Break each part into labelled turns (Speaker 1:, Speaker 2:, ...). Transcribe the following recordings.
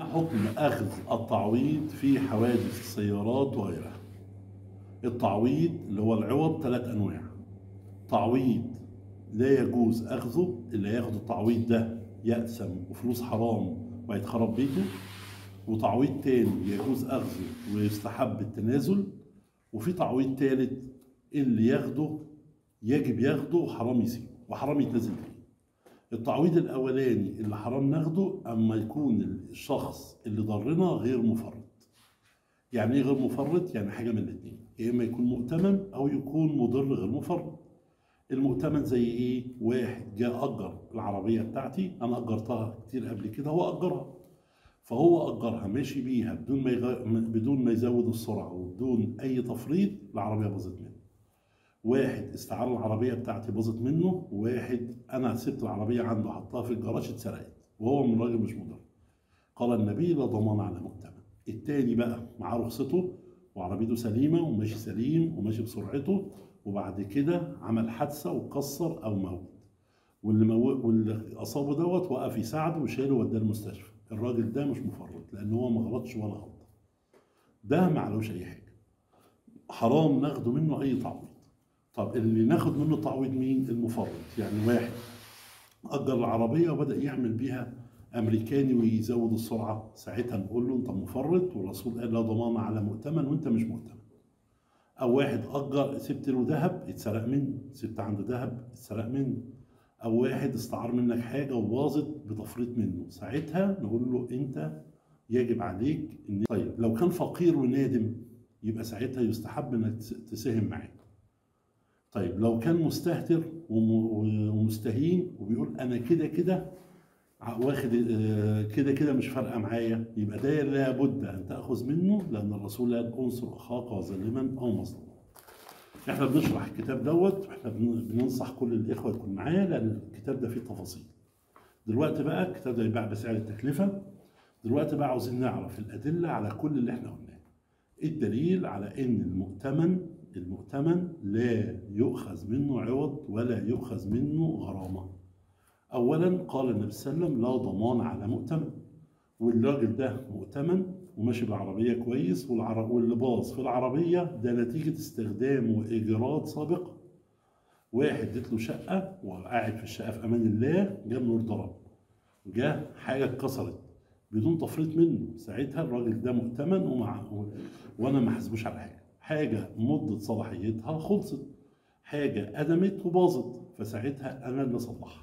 Speaker 1: حكم أخذ التعويض في حوادث السيارات وغيرها التعويض اللي هو العوض ثلاث أنواع تعويض لا يجوز أخذه اللي هياخد التعويض ده يأثم وفلوس حرام وهيتخرب بيته وتعويض تاني يجوز أخذه ويستحب التنازل وفي تعويض تالت اللي ياخده يجب ياخده وحرام يسيبه وحرام يتنازل فيه التعويض الاولاني اللي حرام ناخده اما يكون الشخص اللي ضرنا غير مفرط يعني ايه غير مفرط يعني حاجه من الاثنين يا اما يكون مؤتمن او يكون مضر غير مفرط المؤتمن زي ايه واحد جاء اجر العربيه بتاعتي انا اجرتها كتير قبل كده هو اجرها فهو اجرها ماشي بيها بدون ما يغ... بدون ما يزود السرعه وبدون اي تفريط العربيه باظت منه واحد استعار العربيه بتاعتي باظت منه وواحد انا سبت العربيه عنده حطها في الجراج اتسرقت وهو من راجل مش مضر قال النبي لا ضمان على مؤتمن التاني بقى معاه رخصته وعربيته سليمه وماشي سليم وماشي بسرعته وبعد كده عمل حادثه وكسر او موت واللي مو... واللي اصابه دوت وقف يساعده وشاله وداه المستشفى الراجل ده مش مفرط لان هو ما غلطش ولا غلطه ده ما عليهوش اي حاجه حرام ناخده منه اي تعويض طب اللي ناخد منه تعويض مين المفرط يعني واحد اجر العربيه وبدا يعمل بيها امريكاني ويزود السرعه ساعتها نقول له انت مفرط والرسول قال لا ضمان على مؤتمن وانت مش مؤتمن او واحد اجر سبت له ذهب اتسرق منه سبت عنده ذهب اتسرق منه او واحد استعار منك حاجه وباظت بتفريط منه ساعتها نقول له انت يجب عليك ان طيب لو كان فقير ونادم يبقى ساعتها يستحب انك تساهم معاه طيب لو كان مستهتر ومستهين وبيقول انا كده كده واخد كده كده مش فارقه معايا يبقى ده لابد ان تاخذ منه لان الرسول قال انصر اخاك ظالما او مظلوما. احنا بنشرح الكتاب دوت واحنا بننصح كل الاخوه يكون معايا لان الكتاب ده فيه تفاصيل. دلوقتي بقى الكتاب ده يتباع بسعر التكلفه. دلوقتي بقى عاوزين نعرف الادله على كل اللي احنا قلناه. الدليل على ان المؤتمن المؤتمن لا يؤخذ منه عوض ولا يؤخذ منه غرامة أولا قال النبي صلى الله عليه وسلم لا ضمان على مؤتمن والراجل ده مؤتمن وماشي بالعربية كويس واللي باظ في العربية ده نتيجة استخدام وإجراءات سابقة واحد اديت له شقة وقاعد في الشقة في أمان الله جاب نور ضرب جه حاجة اتكسرت بدون تفريط منه ساعتها الراجل ده مؤتمن ومع وانا ما حاسبوش على حاجه حاجة مدة صلاحيتها خلصت حاجة قدمت وباظت فساعتها أنا اللي أصلحها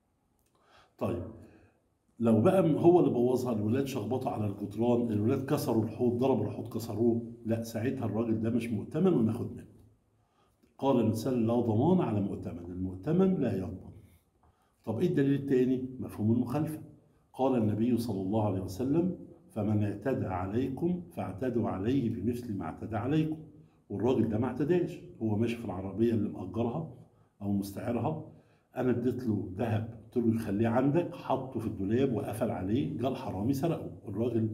Speaker 1: طيب لو بقى هو اللي بوظها الولاد شخبطوا على الجدران الولاد كسروا الحوض ضربوا الحوض كسروه لا ساعتها الراجل ده مش مؤتمن وناخد منه قال الإنسان لا ضمان على مؤتمن المؤتمن لا يضمن طب ايه الدليل التاني مفهوم المخالفة قال النبي صلى الله عليه وسلم فمن اعتدى عليكم فاعتدوا عليه بمثل ما اعتدى عليكم والراجل ده ما اعتداش هو ماشي في العربيه اللي مأجرها او مستعيرها انا اديت له ذهب قلت له خليه عندك حطه في الدولاب وقفل عليه جه الحرامي سرقه الراجل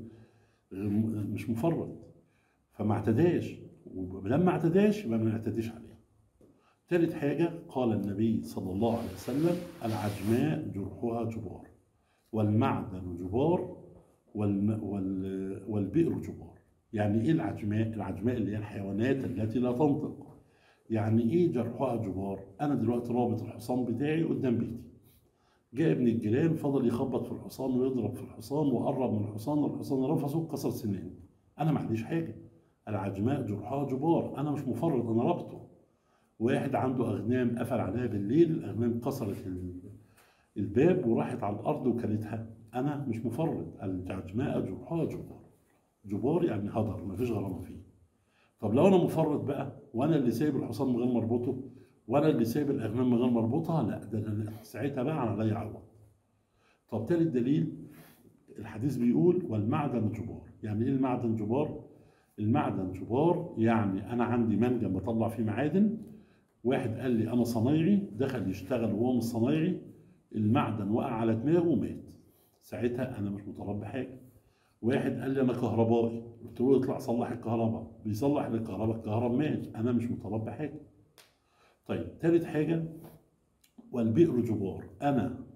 Speaker 1: مش مفرط فما اعتداش ولما اعتداش يبقى ما نعتديش عليه ثالث حاجة قال النبي صلى الله عليه وسلم العجماء جرحها جبار والمعدن جبار والم... وال... والبئر جبار يعني ايه العجماء العجماء اللي هي الحيوانات التي لا تنطق يعني ايه جرحها جبار انا دلوقتي رابط الحصان بتاعي قدام بيتي جاء ابن الجيران فضل يخبط في الحصان ويضرب في الحصان وقرب من الحصان والحصان رفسه كسر سنانه انا ما عنديش حاجه العجماء جرحها جبار انا مش مفرط انا رابطه واحد عنده اغنام قفل عليها بالليل الاغنام كسرت الباب وراحت على الارض وكلتها انا مش مفرط العجماء جرحها جبار جبار يعني هدر مفيش غرامه فيه طب لو انا مفرط بقى وانا اللي سايب الحصان من غير مربوطه وانا اللي سايب الاغنام من غير مربوطه لا ده أنا ساعتها بقى انا عليا عوض طب تالت دليل الحديث بيقول والمعدن جبار يعني ايه المعدن جبار المعدن جبار يعني انا عندي منجم بطلع فيه معادن واحد قال لي انا صنايعي دخل يشتغل وهو مش صنايعي المعدن وقع على دماغه ومات ساعتها انا مش مطالب بحاجه واحد قال لي انا كهربائي قلت له اطلع صلح الكهرباء بيصلح الكهرباء الكهرباء مات انا مش مطالب بحاجه طيب تالت حاجه والبئر جبار انا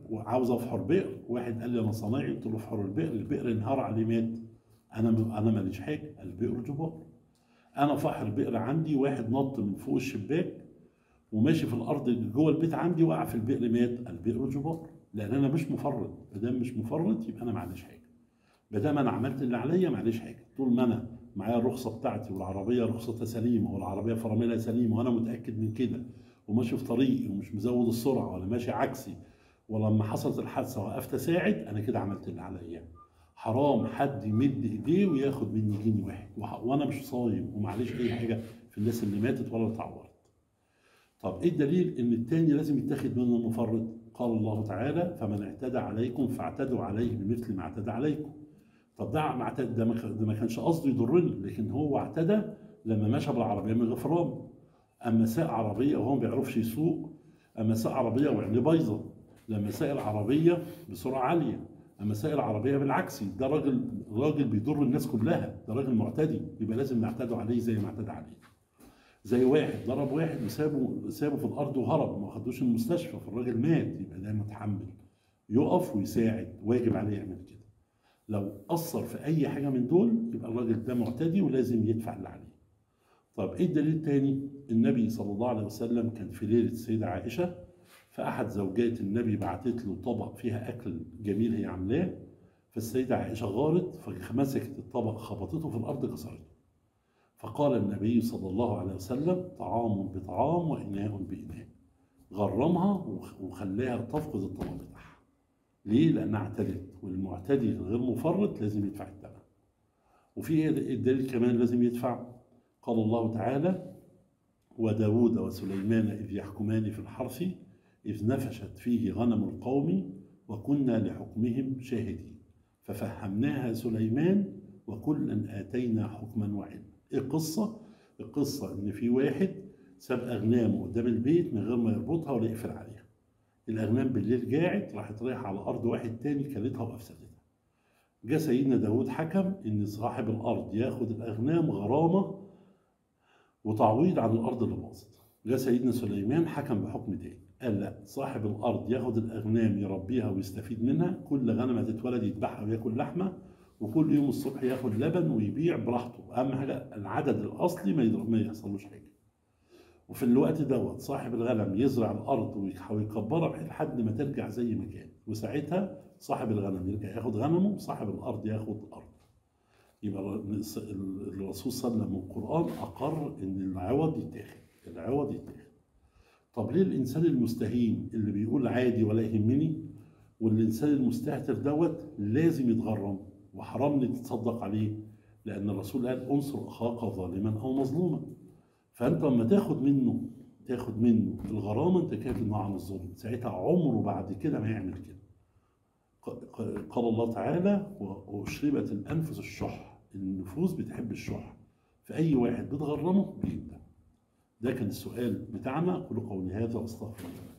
Speaker 1: وعاوز افحر بئر واحد قال لي انا صنايعي قلت له افحر البئر البئر انهار عليه مات انا انا ماليش حاجه البئر جبار انا فحر بئر عندي واحد نط من فوق الشباك وماشي في الارض جوه البيت عندي وقع في البئر مات البئر جبار لان انا مش مفرط ما دام مش مفرط يبقى انا معليش حاجه ما دام انا عملت اللي عليا معليش حاجه طول ما انا معايا الرخصه بتاعتي والعربيه رخصتها سليمه والعربيه فراملها سليمه وانا متاكد من كده وماشي في طريقي ومش مزود السرعه ولا ماشي عكسي ولما حصلت الحادثه وقفت اساعد انا كده عملت اللي عليا حرام حد يمد ايديه وياخد مني جنيه واحد وانا مش صايم ومعليش اي حاجه في الناس اللي ماتت ولا اتعورت طب ايه الدليل ان التاني لازم يتاخد منه المفرط قال الله تعالى فمن اعتدى عليكم فاعتدوا عليه بمثل ما اعتدى عليكم طب ده ما اعتدى ده ما كانش قصده يضرني لكن هو اعتدى لما مشى بالعربيه من غفران اما ساق عربيه وهو ما بيعرفش يسوق اما ساق عربيه وعينيه بايظه لما ساق العربيه بسرعه عاليه اما ساق العربيه بالعكس ده راجل راجل بيضر الناس كلها ده راجل معتدي يبقى لازم نعتدوا عليه زي ما اعتدى عليه زي واحد ضرب واحد وسابه سابه في الارض وهرب ما خدوش المستشفى فالراجل مات يبقى ده متحمل يقف ويساعد واجب عليه يعمل كده لو اثر في اي حاجه من دول يبقى الراجل ده معتدي ولازم يدفع اللي عليه طب ايه الدليل الثاني النبي صلى الله عليه وسلم كان في ليله السيده عائشه فاحد زوجات النبي بعتت له طبق فيها اكل جميل هي عاملاه فالسيده عائشه غارت فمسكت الطبق خبطته في الارض كسرته فقال النبي صلى الله عليه وسلم طعام بطعام وإناء بإناء غرمها وخلاها تفقد الطبق بتاعها ليه؟ لأنها اعتدت والمعتدي الغير مفرط لازم يدفع الثمن وفي الدليل كمان لازم يدفع قال الله تعالى وداود وسليمان إذ يحكمان في الحرث إذ نفشت فيه غنم القوم وكنا لحكمهم شاهدين ففهمناها سليمان وكلا آتينا حكما وعلما ايه القصة؟ القصة إن في واحد ساب أغنامه قدام البيت من غير ما يربطها ولا يقفل عليها. الأغنام بالليل جاعت راحت رايحة على أرض واحد تاني كلتها وأفسدتها. جه سيدنا داود حكم إن صاحب الأرض ياخد الأغنام غرامة وتعويض عن الأرض اللي باظت. جه سيدنا سليمان حكم بحكم تاني. قال لا صاحب الأرض ياخد الأغنام يربيها ويستفيد منها كل غنمة تتولد يذبحها وياكل لحمة وكل يوم الصبح ياخد لبن ويبيع براحته اهم حاجه العدد الاصلي ما ما يحصلوش حاجه وفي الوقت دوت صاحب الغنم يزرع الارض ويكبرها بحيث لحد ما ترجع زي ما كان وساعتها صاحب الغنم يرجع ياخد غنمه وصاحب الارض ياخد ارض يبقى الرسول صلى الله عليه وسلم من القران اقر ان العوض يتاخد العوض يتاخد طب ليه الانسان المستهين اللي بيقول عادي ولا يهمني والانسان المستهتر دوت لازم يتغرم وحرام تتصدق عليه لأن الرسول قال انصر أخاك ظالما أو مظلوما فأنت لما تاخد منه تاخد منه الغرامة أنت كافي عن الظلم ساعتها عمره بعد كده ما يعمل كده قال الله تعالى وأشربت الأنفس الشح النفوس بتحب الشح فأي واحد بتغرمه بيبدأ ده كان السؤال بتاعنا قولوا قولي هذا واستغفر الله